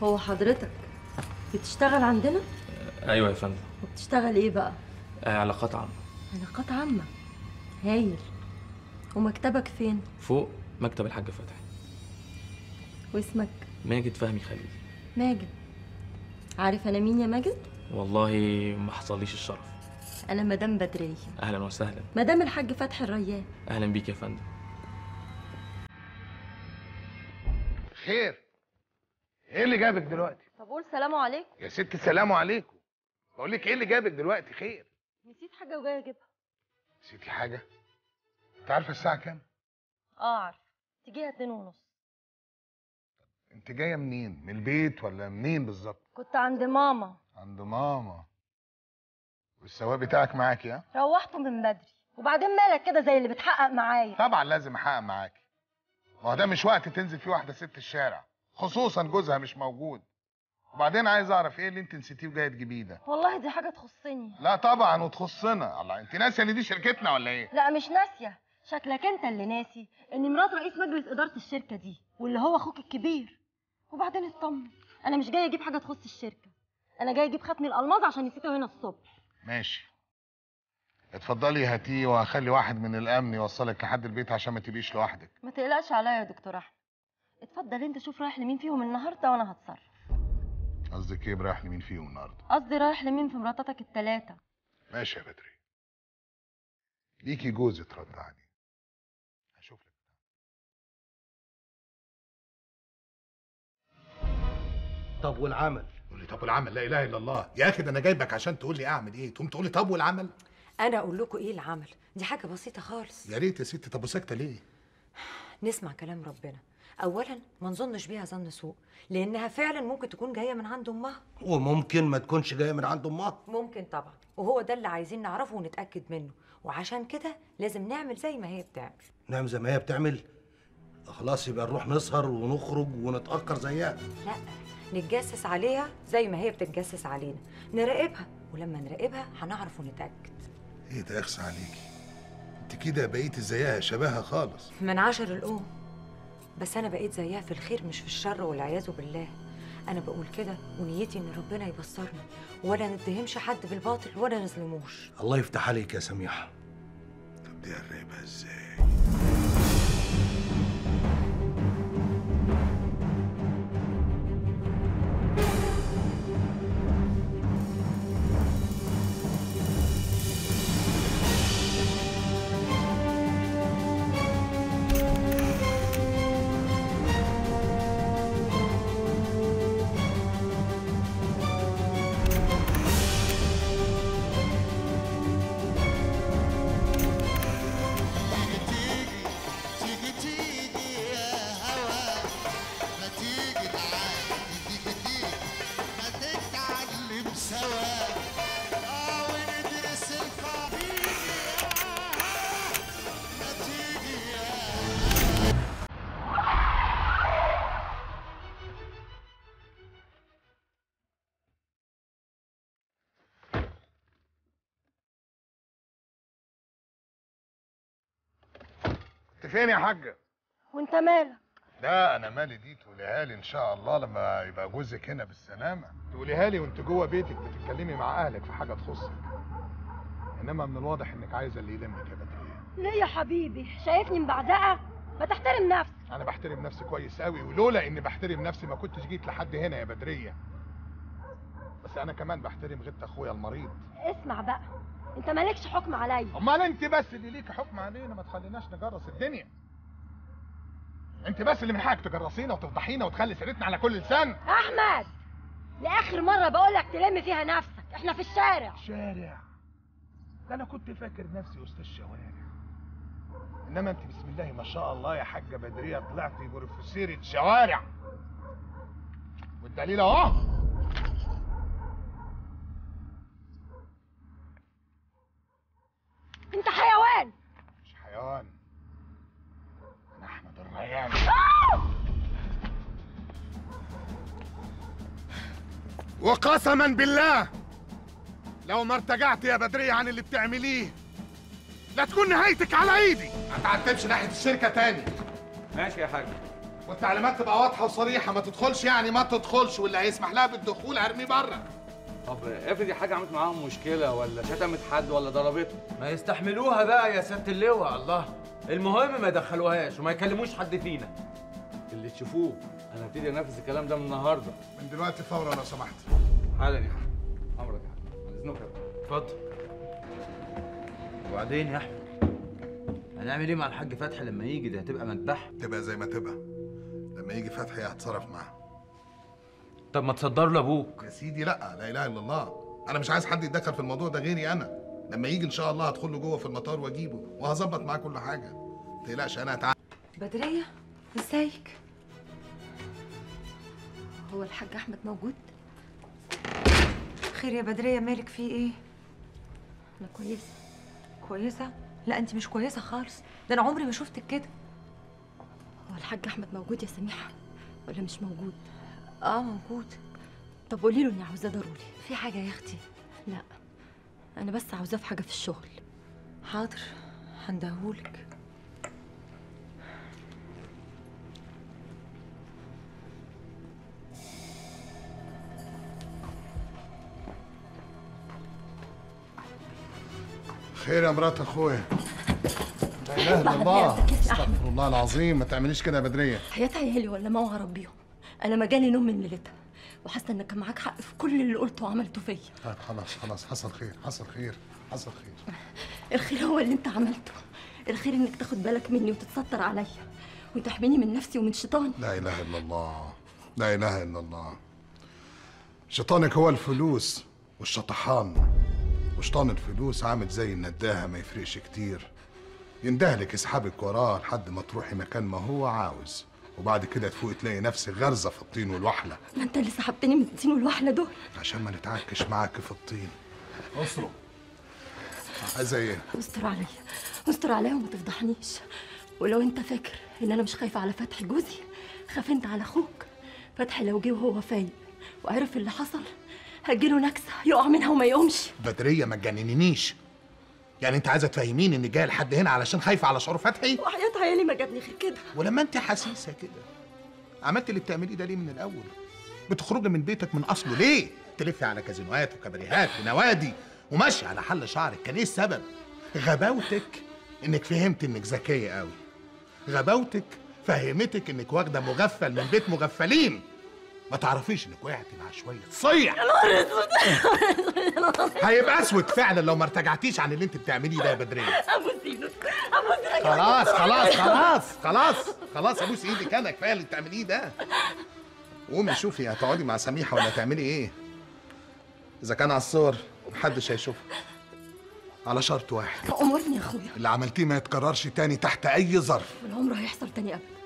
هو حضرتك بتشتغل عندنا ايوه يا فندم وبتشتغل ايه بقى آه، علاقات عامه علاقات عامة هايل ومكتبك فين فوق مكتب الحاج فتحي واسمك ماجد فهمي خليل ماجد عارف انا مين يا ماجد والله ما حصليش الشرف انا مدام بدرية اهلا وسهلا مدام الحاج فتحي الريان اهلا بيك يا فندم خير ايه اللي جابك دلوقتي طب قول سلام عليكم يا ست السلام عليكم بقول لك ايه اللي جابك دلوقتي خير نسيت حاجة وجاية اجيبها نسيتي حاجه انت عارفه الساعه كام اه عارف تجيها اتنين ونص انت جايه منين من البيت ولا منين بالظبط كنت عند ماما عند ماما والسواق بتاعك معاكي ها روحته من بدري وبعدين مالك كده زي اللي بتحقق معايا طبعا لازم احقق معاكي ما هو ده مش وقت تنزل فيه واحده ست الشارع خصوصا جوزها مش موجود وبعدين عايز اعرف ايه اللي انت نسيتيه وجايه تجيبيه ده والله دي حاجة تخصني لا طبعا وتخصنا الله انت ناسيه ان دي شركتنا ولا ايه لا مش ناسية شكلك انت اللي ناسي ان مرات رئيس مجلس ادارة الشركة دي واللي هو اخوك الكبير وبعدين اطمن انا مش جاي اجيب حاجة تخص الشركة انا جاي اجيب ختم الالماظ عشان نسيته هنا الصبح ماشي اتفضلي هاتيه وهخلي واحد من الامن يوصلك لحد البيت عشان ما تبقيش لوحدك ما تقلقش عليا يا دكتور احمد اتفضل انت شوف رايح لمين فيهم النهارده وانا هتصرف قصدك ايه رايح لمين فيهم النهارده قصدي رايح لمين في مراتاتك التلاتة ماشي يا بدري ليكي جوز اترد عليه هشوف لك طب والعمل تقول لي طب والعمل لا اله الا الله يا اخي ده انا جايبك عشان تقول لي اعمل ايه تقوم تقول لي طب والعمل انا اقول لكم ايه العمل دي حاجه بسيطه خالص يا ريت يا ستي طب وساكته ليه نسمع كلام ربنا اولا ما نظنش بيها ظن سوء لانها فعلا ممكن تكون جايه من عند امها وممكن ما تكونش جايه من عند امها ممكن طبعا وهو ده اللي عايزين نعرفه ونتاكد منه وعشان كده لازم نعمل زي ما هي بتعمل نعم زي ما هي بتعمل خلاص يبقى نروح نسهر ونخرج ونتأخر زيها لا نتجسس عليها زي ما هي بتتجسس علينا نراقبها ولما نراقبها هنعرف ونتاكد ايه ده اخصى عليكي انت كده بقيتي زيها شبهها خالص من عشر الأم بس أنا بقيت زيها في الخير مش في الشر والعياذ بالله أنا بقول كده ونيتي إن ربنا يبصرني ولا نتهمش حد بالباطل ولا نظلموش الله يفتح عليك يا سميحة طب دي هنراقبها ازاي تيجي تيجي يا هوا ما تيجي تعالى تيجي تيجي ما تتعلم سوا اه وندرس القضية ما تيجي يا انت فين يا حاجه وانت مالك لا انا مالي دي تقوليها لي ان شاء الله لما يبقى جوزك هنا بالسلامه تقوليها لي وانت جوه بيتك بتتكلمي مع اهلك في حاجه تخصك انما من الواضح انك عايزه اللي يلمك يا بدريه ليه يا حبيبي شايفني مبعزقه ما تحترم نفسك انا بحترم نفسي كويس قوي ولولا اني بحترم نفسي ما كنتش جيت لحد هنا يا بدريه بس انا كمان بحترم غيرت اخويا المريض اسمع بقى انت مالكش حكم عليا امال انت بس اللي ليك حكم علينا ما تخليناش نجرس الدنيا انت بس اللي من حقك تجرسينا وتفضحينا وتخلي سيرتنا على كل لسان احمد لاخر مره بقول لك تلم فيها نفسك احنا في الشارع شارع ده انا كنت فاكر نفسي استاذ شوارع انما انت بسم الله ما شاء الله يا حاجه بدريه طلعتي بروفيسيرة شوارع والدليل اهو انت حيوان مش حيوان انا احمد الريان وقسما بالله لو ما ارتجعت يا بدرية عن اللي بتعمليه لا تكون نهايتك على ايدي ما تعتبش ناحية الشركة تاني ماشي يا حاج والتعليمات تبقى واضحه وصريحه ما تدخلش يعني ما تدخلش واللي هيسمح لها بالدخول هرميه بره طب افرض دي حاجه عملت معاهم مشكله ولا شتمت حد ولا ضربته ما يستحملوها بقى يا سياده اللواء الله المهم ما يدخلوهاش وما يكلموش حد فينا اللي تشوفوه انا هبتدي انفذ الكلام ده من النهارده من دلوقتي فورا لو سمحت حالا يا حاج امرك يا حاج عن اذنك يا فندم. اتفضل وبعدين يا احمد هنعمل ايه مع الحاج فتحي لما يجي ده هتبقى مذبحه تبقى زي ما تبقى لما يجي فتحي هتصرف معاه طب ما تصدر لابوك يا سيدي لا لا اله الا الله انا مش عايز حد يتدخل في الموضوع ده غيري انا لما يجي ان شاء الله هدخل له جوه في المطار واجيبه وهظبط معاه كل حاجه ما تقلقش انا هتعامل بدرية ازيك هو الحاج احمد موجود خير يا بدرية مالك في ايه انا كويسه كويسة لا انت مش كويسة خالص ده انا عمري ما شفتك كده هو الحاج احمد موجود يا سميحه ولا مش موجود اه موجود طب قولي له اني عاوزاه ضروري في حاجة يا اختي لا انا بس عاوزاه في حاجه في الشغل حاضر هندهولك خير يا مرات اخويا لا اله الا الله استغفر الله العظيم ما تعمليش كده يا بدريه حياة عيالي ولا ما هربيهم انا ما جالي نوم من ليلتها وحاسه انك كان معاك حق في كل اللي قلته وعملته فيا طيب خلاص خلاص حصل خير حصل خير حصل خير الخير هو اللي انت عملته الخير انك تاخد بالك مني وتتستر عليا وتحميني من نفسي ومن شيطاني لا اله الا الله لا اله الا الله شيطانك هو الفلوس والشطحان وشيطان الفلوس عامل زي النداهه ما يفرقش كتير يندهلك يسحبك وراه لحد ما تروحي مكان ما هو عاوز وبعد كده تفوقي تلاقي نفسك غارزه في الطين والوحله ما انت اللي سحبتني من الدين والوحله دول عشان ما نتعكش معاك في الطين اسرق عايزه ايه استر عليا استر عليا وما تفضحنيش ولو انت فاكر ان انا مش خايفه على فتحي جوزي خاف انت على اخوك فتحي لو جه وهو فايق وعرف اللي حصل هتجيله نكسه يقع منها وما يقومش بدريه ما تجننينيش يعني انت عايزه تفهميني ان جاي لحد هنا علشان خايفه على شعور فتحي وحياة عيالي ما جابني غير كده ولما انت حسيسه كده عملت اللي بتعمليه ده ليه من الاول بتخرجي من بيتك من اصله ليه تلفي على كازينوهات وكباريهات ونوادي وماشي على حل شعرك كان ايه السبب غباوتك انك فهمت انك ذكيه قوي غباوتك فهمتك انك واخده مغفل من بيت مغفلين ما تعرفيش انك وقعتي مع شويه صيع هيبقى اسود فعلا لو ما ارتجعتيش عن اللي انت بتعمليه ده يا بدريه ابوس ايدك ابوس ايدك خلاص خلاص خلاص خلاص خلاص ابوس ايدك انا كفايه اللي بتعمليه ده قومي شوفي هتقعدي مع سميحه ولا هتعملي ايه اذا كان على الصور محدش هيشوفها على شرط واحد امرني يا اخويا اللي عملتيه ما يتكررش تاني تحت اي ظرف والعمر هيحصل تاني ابدا